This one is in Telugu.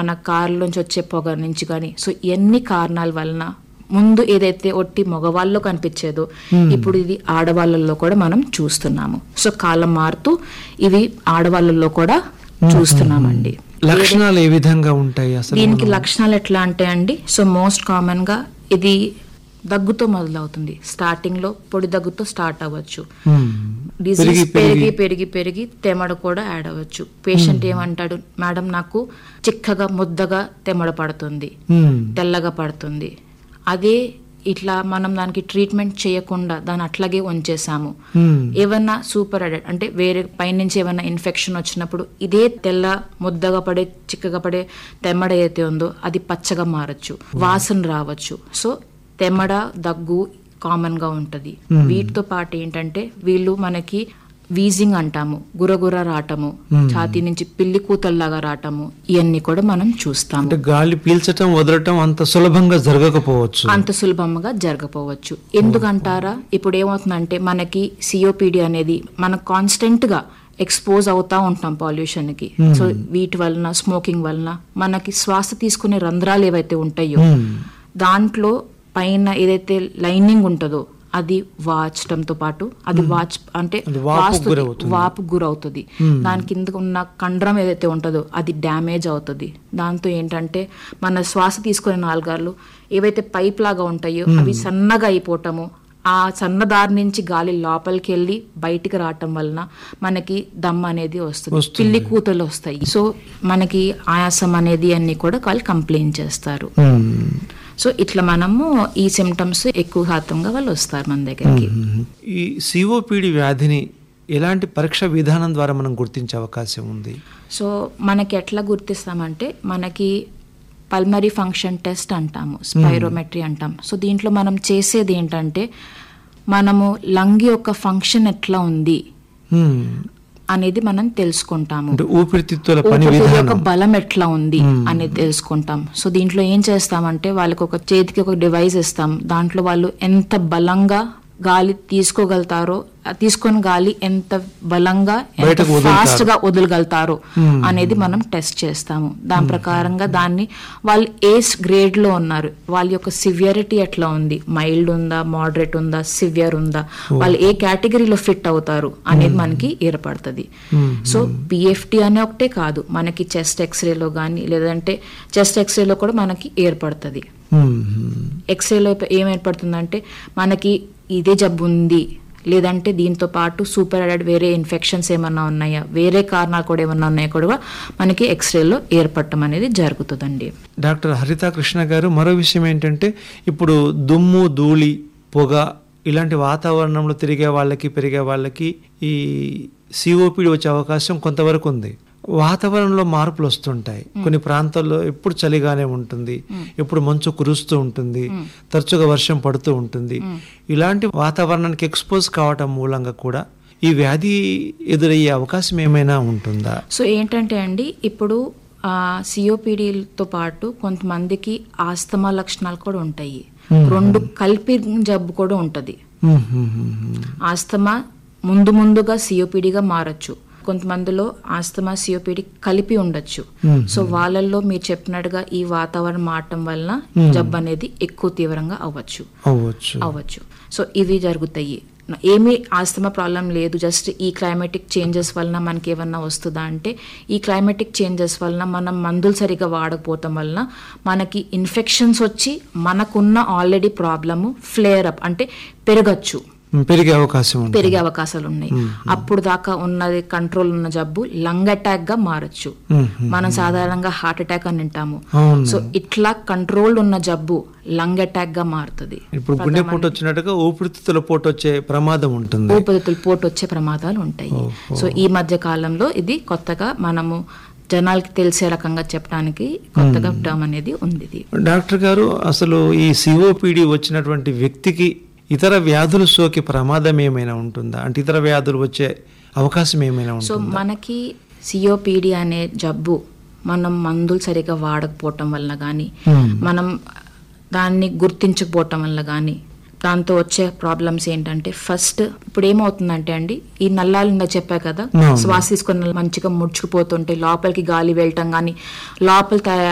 మన కారులోంచి వచ్చే పొగ నుంచి కానీ సో ఎన్ని కారణాల వలన ముందు ఏదైతే ఒట్టి మగవాళ్ళలో కనిపించేదో ఇప్పుడు ఇది ఆడవాళ్ళల్లో కూడా మనం చూస్తున్నాము సో కాలం మారుతూ ఇవి ఆడవాళ్ళల్లో కూడా చూస్తున్నామండి లక్షణాలు ఏ విధంగా ఉంటాయి అసలు దీనికి లక్షణాలు ఎట్లా అంటే అండి సో మోస్ట్ కామన్ గా ఇది దగ్గుతో మొదలవుతుంది స్టార్టింగ్ లో పొడి దగ్గుతో స్టార్ట్ అవ్వచ్చు మ్మ్. డిసీజ్ పెరిగి పెరిగి పెరిగి తెమడ కూడా యాడ్ అవ్వచ్చు పేషెంట్ ఏమంటాడు మేడం నాకు చిక్కగా ముద్దగా తెమడ పడుతుంది మ్మ్. తెల్లగా పడుతుంది అదే ఇట్లా మనం దానికి ట్రీట్మెంట్ చేయకుండా దాన్ని అట్లాగే ఉంచేసాము మ్మ్. ఏమన్నా సూపర్ అడెడ్ అంటే వేరే పైనుంచి ఏమైనా ఇన్ఫెక్షన్ వచ్చినప్పుడు ఇదే తెల్ల ముద్దగా పడే చిక్కగా పడే తెమ్మడ ఏదైతే ఉందో అది పచ్చగా మారచ్చు వాసన రావచ్చు సో తెమ్మడ దగ్గు కామన్ గా ఉంటది వీటితో పాటు ఏంటంటే వీళ్ళు మనకి వీజింగ్ అంటాము గురగుర రావటము ఛాతీ నుంచి పిల్లి కూతల్లాగా రావటము ఇవన్నీ కూడా మనం చూస్తాము అంటే గాలి పీల్చటం వదలటం అంత సులభంగా జరగకపోవచ్చు అంత సులభంగా జరగపోవచ్చు ఎందుకంటారా ఇప్పుడు ఏమవుతుందంటే మనకి సిఓపిడి అనేది మనం కాన్స్టెంట్ గా ఎక్స్పోజ్ అవుతా ఉంటాం పొల్యూషన్ కి సో వీటి వలన స్మోకింగ్ వలన మనకి శ్వాస తీసుకునే రంధ్రాలు ఏవైతే ఉంటాయో దాంట్లో పైన ఏదైతే లైనింగ్ ఉంటుందో అది వాచడంతో పాటు అది వాచ్ అంటే అది వాపుకు వాస్తుంది, గురవుతుంది. వాపు గురవుతుంది దాని కింద ఉన్న కండరం ఏదైతే ఉంటుందో అది డ్యామేజ్ అవుతుంది దాంతో ఏంటంటే మన శ్వాస తీసుకునే నాలుగార్లు ఏవైతే పైప్ లాగా ఉంటాయో అవి సన్నగా అయిపోవటము ఆ సన్నదారి నుంచి గాలి లోపలికి వెళ్ళి బయటికి రావటం వలన మనకి దమ్ అనేది వస్తుంది వస్తుంది. పిల్లి కూతలు వస్తాయి సో మనకి ఆయాసం అనేది అన్ని కూడా వాళ్ళు కంప్లైంట్ చేస్తారు మ్మ్. సో ఇట్లా మనము ఈ సిమ్టమ్స్ ఎక్కువ శాతంగా వాళ్ళు వస్తారు మన దగ్గరికి మ్మ్. ఈ సిఓపిడి వ్యాధిని ఎలాంటి పరీక్ష విధానం ద్వారా మనం గుర్తించే అవకాశం ఉంది సో మనకి ఎట్లా గుర్తిస్తామంటే మనకి పల్మరీ ఫంక్షన్ టెస్ట్ అంటాము స్పైరోమెట్రీ అంటాం సో దీంట్లో మనం చేసేది ఏంటంటే మనము లంగ్ యొక్క ఫంక్షన్ ఎట్లా ఉంది మ్మ్. అనేది మనం తెలుసుకుంటాము అంటే ఊపిరితిత్తుల పని ఊపిరితిత్తుల యొక్క విధానం బలం ఎట్లా ఉంది అనేది తెలుసుకుంటాం సో దీంట్లో ఏం చేస్తామంటే వాళ్ళకి ఒక చేతికి ఒక డివైస్ ఇస్తాం దాంట్లో వాళ్ళు ఎంత బలంగా గాలి తీసుకోగలుగుతారో ఆ తీసుకొని గాలి ఎంత బలంగా ఎంత బయటకు వదులుతారు. ఫాస్ట్ గా వదలగలుగుతారు అనేది మనం టెస్ట్ చేస్తాము దాని ప్రకారంగా దాన్ని వాళ్ళు ఏ గ్రేడ్ లో ఉన్నారు వాళ్ళ యొక్క సివియరిటీ ఎట్లా ఉంది మైల్డ్ ఉందా మోడరేట్ ఉందా సివియర్ ఉందా వాళ్ళు ఏ కేటగిరీలో ఫిట్ అవుతారు అనేది మనకి ఏర్పడుతుంది సో పిఎఫ్టి అనే ఒకటే కాదు మనకి చెస్ట్ ఎక్స్రేలో కానీ లేదంటే చెస్ట్ ఎక్స్రేలో కూడా మనకి ఏర్పడుతుంది మ్మ్. ఎక్స్రేలో ఏం ఏర్పడుతుందంటే మనకి ఇదే జబ్బు ఉంది లేదంటే దీంతో పాటు సూపర్ అడెడ్ వేరే ఇన్ఫెక్షన్స్ ఏమన్నా ఉన్నాయా వేరే కారణాలు కూడా ఏమన్నా ఉన్నాయా కూడా మనకి ఎక్స్రేలో ఏర్పడటం అనేది జరుగుతుందండి డాక్టర్ హరిత కృష్ణ గారు మరో విషయం ఏంటంటే ఇప్పుడు దుమ్ము ధూళి పొగ ఇలాంటి వాతావరణంలో తిరిగే వాళ్ళకి పెరిగే వాళ్ళకి ఈ సిఓపిడి వచ్చే అవకాశం కొంతవరకు ఉంది వాతావరణంలో మార్పులు వస్తుంటాయి కొన్ని ప్రాంతాల్లో ఎప్పుడు చలిగానే ఉంటుంది ఎప్పుడు మంచు కురుస్తూ ఉంటుంది తరచుగా వర్షం పడుతూ ఉంటుంది ఇలాంటి వాతావరణానికి ఎక్స్పోజ్ కావటం మూలంగా కూడా ఈ వ్యాధి ఎదురయ్యే అవకాశం ఏమైనా ఉంటుందా సో ఏంటంటే అండి ఇప్పుడు సిఓపిడితో పాటు కొంతమందికి ఆస్తమా లక్షణాలు కూడా ఉంటాయి రెండు కలిపి జబ్బు కూడా ఉంటది మ్మ్, మ్మ్, మ్మ్, మ్మ్. ఆస్తమా ముందు ముందుగా సిఓపిడిగా మారచ్చు కొంతమందిలో ఆస్తమా సిఓపిడి కలిపి ఉండొచ్చు మ్మ్. సో వాళ్ళల్లో మీరు చెప్పినట్టుగా ఈ వాతావరణం మారటం వలన జబ్బు అనేది ఎక్కువ తీవ్రంగా అవ్వచ్చు అవ్వచ్చు అవ్వచ్చు సో ఇవి జరుగుతాయి ఏమీ ఆస్తమా ప్రాబ్లం లేదు జస్ట్ ఈ క్లైమాటిక్ చేంజెస్ వలన మనకి ఏమన్నా వస్తుందా అంటే ఈ క్లైమాటిక్ చేంజెస్ వలన మనం మందులు సరిగా వాడకపోవటం వలన మనకి ఇన్ఫెక్షన్స్ వచ్చి మనకున్న ఆల్రెడీ ప్రాబ్లము ఫ్లేర్ అప్ అంటే పెరగచ్చు పెరిగే అవకాశం ఉంది పెరిగే అవకాశాలు ఉన్నాయి అప్పుడు దాకా ఉన్నది కంట్రోల్ ఉన్న జబ్బు లంగ్ అటాక్ గా మారచ్చు మ్మ్. మనం సాధారణంగా హార్ట్ అటాక్ అని వింటాము అవును సో ఇట్లా కంట్రోల్ ఉన్న జబ్బు లంగ్ అటాక్ గా మారుతుంది ఇప్పుడు గుండె పోటు వచ్చినట్టుగా ఊపిరితిత్తుల పోటు వచ్చే ప్రమాదం ఉంటుంది ఊపిరితిత్తులు పోటు వచ్చే ప్రమాదాలు ఉంటాయి సో ఈ మధ్య కాలంలో ఇది కొత్తగా మనము జనాలకి తెలిసే రకంగా చెప్పడానికి కొత్తగా టర్మ్ అనేది ఉంది ఇది డాక్టర్ గారు అసలు ఈ సిఓపిడి వచ్చినటువంటి వ్యక్తికి ఇతర వ్యాధులు సోకే ప్రమాదం ఏమైనా ఉంటుందా అంటే ఇతర వ్యాధులు వచ్చే అవకాశం ఏమైనా సో ఉంటుందా మనకి సిఓపిడి అనే జబ్బు మనం మందులు సరిగా వాడకపోవటం వల్ల కానీ Hmm. మనం దాన్ని గుర్తించకపోవటం వల్ల కానీ దాంతో వచ్చే ప్రాబ్లమ్స్ ఏంటంటే ఫస్ట్ ఇప్పుడు ఏమవుతుందంటే అండి ఈ నల్లాలు ఇందా చెప్పా కదా అవును. శ్వాస తీసుకున్న మంచిగా ముడుచుకుపోతుంటే లోపలికి గాలి వెళ్ళటం కానీ లోపల తయారు